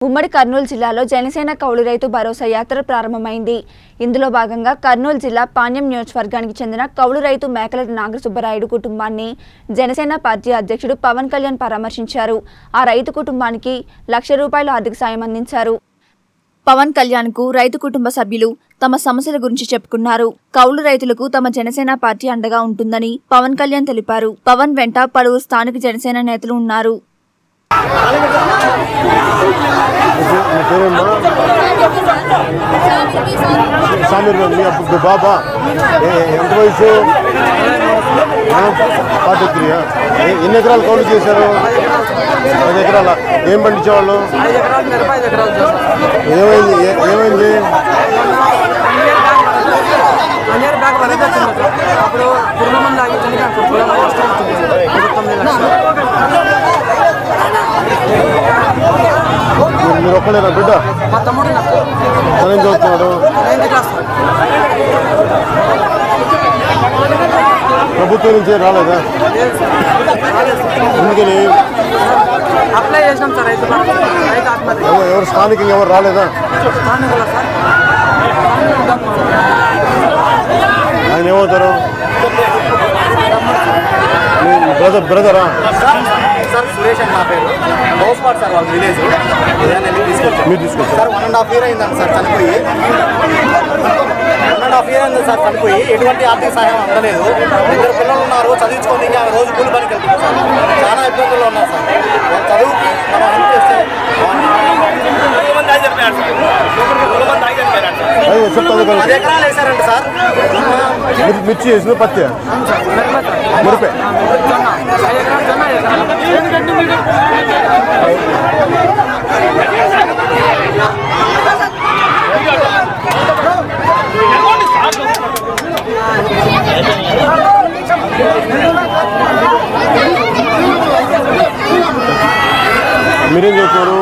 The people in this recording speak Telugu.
ఉమ్మడి కర్నూలు జిల్లాలో జనసేన కౌలు రైతు భరోసా యాత్ర ప్రారంభమైంది ఇందులో భాగంగా కర్నూలు జిల్లా పాణ్యం నియోజకవర్గానికి చెందిన కౌలు రైతు మేకల నాగసుబ్బరాయుడు కుటుంబాన్ని జనసేన పార్టీ అధ్యక్షుడు పవన్ కళ్యాణ్ పరామర్శించారు ఆ రైతు కుటుంబానికి లక్ష రూపాయల ఆర్థిక సాయం అందించారు పవన్ కళ్యాణ్ కు రైతు కుటుంబ సభ్యులు తమ సమస్యల గురించి చెప్పుకున్నారు కౌలు రైతులకు తమ జనసేన పార్టీ అండగా ఉంటుందని పవన్ కళ్యాణ్ తెలిపారు పవన్ వెంట పలువురు స్థానిక జనసేన నేతలు ఉన్నారు మీ పేరేమ్మా సామీర్ మీ అప్పుడు బాబా ఏ- ఎంత వయసు ఫార్టీ త్రీయా ఎన్ని ఎకరాలు కౌలు చేశారు పది ఎకరాల ఏం పండించేవాళ్ళు ఐదు ఎకరాలు మిరప ఐదు ఎకరాలు చేస్తాం ఏమైంది ఏ- ఏమైంది వన్ ఇయర్ బ్యాక్ వరకు వచ్చింది సార్ అప్పుడు పురుగు మంది ఆగి చనిపోయాను సార్ పొలం నష్టం వచ్చింది ఇది తొమ్మిది లక్షలు మీరు- మీరు ఒక్కలేరా బిడ్డ మా తమ్ముడు నాకు తనేం చదువుతున్నాడు నైన్త్ క్లాస్ ప్రభుత్వం నుంచి రాలేదా లేదు సార్ రాలేదు సార్ ఎందుకని అప్లై చేసినాం సార్ రైతు బంధు. రైతు ఆత్మహత్య ఎవరు ఎవరు స్థానికంగా ఎవరు రాలేదా స్థానికుల సార్ ఆయన ఏమవుతారు మీ బ్రదర్ బ్రదరా సార్ సురేష్ అని నా పేరు హౌస్ పార్ట్ సార్ వాళ్ళ విలేజ్ ఏదైనా వెళ్ళి తీసుకొచ్చాను మీరు తీసుకొచ్చారు sir one and half year అయిందండి సార్ చనిపోయి వన్ అండ్ హాఫ్ ఇయర్ అయింది సార్ చనిపోయి ఎటువంటి ఆర్థిక సహాయం అందలేదు ఇద్దరు పిల్లలు ఉన్నారు చదివించుకొని ఇంకా రోజు కూలి పనికి వెళ్తున్నారు సార్ చాలా ఇబ్బందుల్లో ఉన్నారు సార్ వాళ్ళ చదువుకి మనం హెల్ప్ చేస్తే అదే చెప్తాను కదా పది ఎకరాలు వేశారండి సార్ మిర్- మిర్చి వేసిన పత్తి మిరప సార్ మిరపే జొన్న ఐదు ఎకరాలు జొన్న ఐదు ఎకరాలు మీరేం చదువుతున్నారు